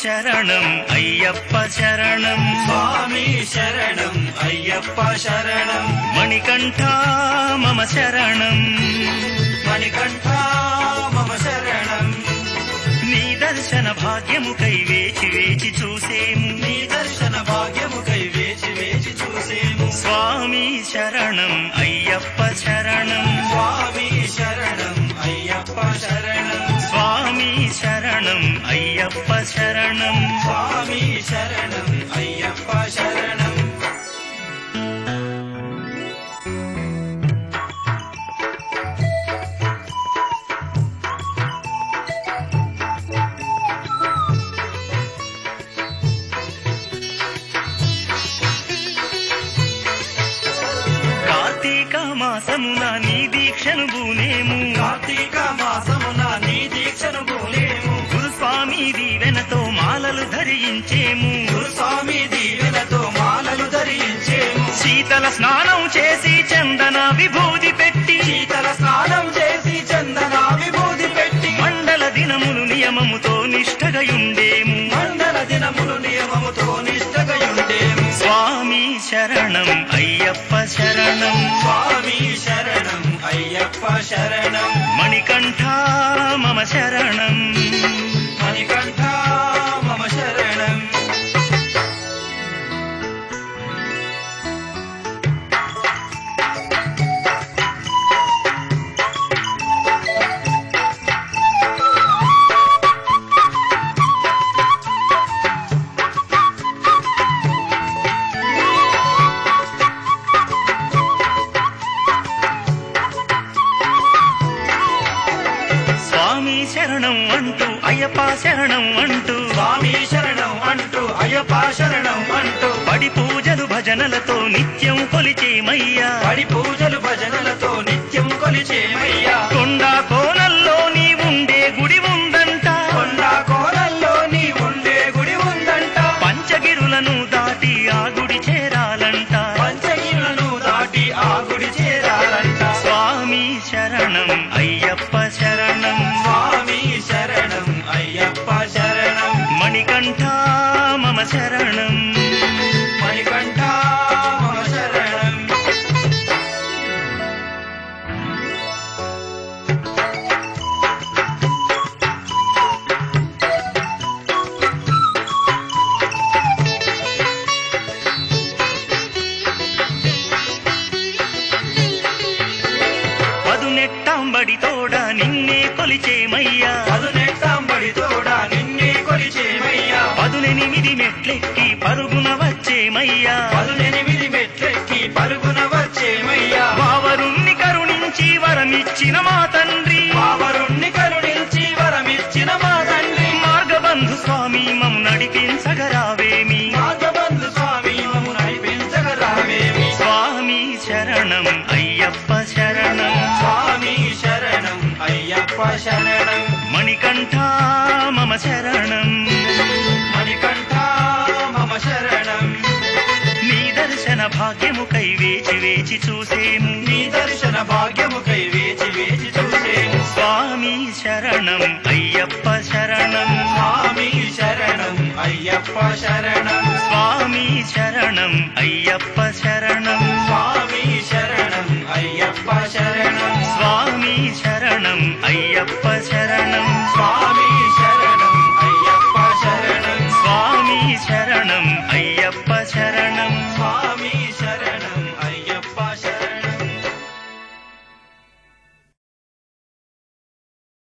శరణం అయ్యప్ప శరణం స్వామి శరణం అయ్యప్ప శరణం మణికంఠ మమ శరణం మణికంఠ మమ శరణం నీ దర్శన భాగ్యముకై వేచి వేచి చూసేము నీ దర్శన భాగ్యముకై వేచి వేచి చూసేము స్వామి శరణం అయ్యప్ప శరణం స్వామి శరణం అయ్యప్ప శరణం స్వామి శరణం అయ్యప్ప శరణం స్వామి శరణం అయ్యప్ప శరణం కార్తీక మాసమున నీ దీక్షను బూనేము కార్తీక మాసమున నీ దీక్షను పూలేము గురుస్వామి దీవెనతో మాలలు ధరించేము గురుస్వామి దీవెనతో మాలలు ధరించేము శీతల స్నానం చేసి చందన విభూది పెట్టి శీతల స్నానం చేసి చందన విభూది పెట్టి మండల దినములు నియమముతో నిష్ఠగయుండేము మండల దినములు నియమముతో నిష్టగయుండేము స్వామి శరణం అయ్యప్ప శరణం స్వామి శరణం అయ్యప్ప శరణం మణికంఠ మమ శరణం మణికంఠ మమ శరణం స్వామి శరణం అంటూ అయ్యప్ప శరణం అంటూ స్వామి శరణం అంటూ అయ్యప్ప శరణం అంటూ పడి పూజలు భజనలతో నిత్యం కొలిచేమయ్యా పడి పూజలు భజనలతో నిత్యం కొలిచేమయ్యా కొండ కోనల్లో నీ ఉండే గుడి ఉందంట కొండ కోరల్లో నీ ఉండే గుడి ఉందంట పంచగిరులను దాటి ఆ గుడి చేరాలంట పంచగిరులను దాటి ఆ గుడి చేరాలంట స్వామి శరణం అయ్యప్ప శరణం స్వామి శరణం అయ్యప్ప శరణం మణికంఠ మమ శరణం మణికంఠ మమ శరణం పదునెట్టాంబడి తోడ నిన్నే కొలిచేమయ్యా పదునెట్టాంబడి తోడా నిన్నే కొలిచేమయ్యా పదునెనిమిది మెట్లెక్కి పరుగున వచ్చేమయ్యా పదునెనిమిది మెట్లెక్కి పరుగున వచ్చేమయ్యా వావరుణ్ణి కరుణించి వరమిచ్చిన మా తండ్రి పావరుణ్ణి కరుణించి వరమిచ్చిన మా తండ్రి మార్గబంధు స్వామి మమ్ము నడిపించగరావేమి నాగబంధు స్వామి మము నడిపించగరావేమి స్వామి శరణం అయ్యప్ప శరణం స్వామి శరణం అయ్యప్ప శరణం మణికంఠ మమ శరణం మణికంఠ మమ శరణం నీ దర్శన భాగ్యముకై వేచి వేచి చూసేము నీ దర్శన భాగ్యముకై వేచి వేచి చూసేము స్వామి శరణం అయ్యప్ప శరణం స్వామి శరణం అయ్యప్ప శరణం స్వామి శరణం అయ్యప్ప శరణం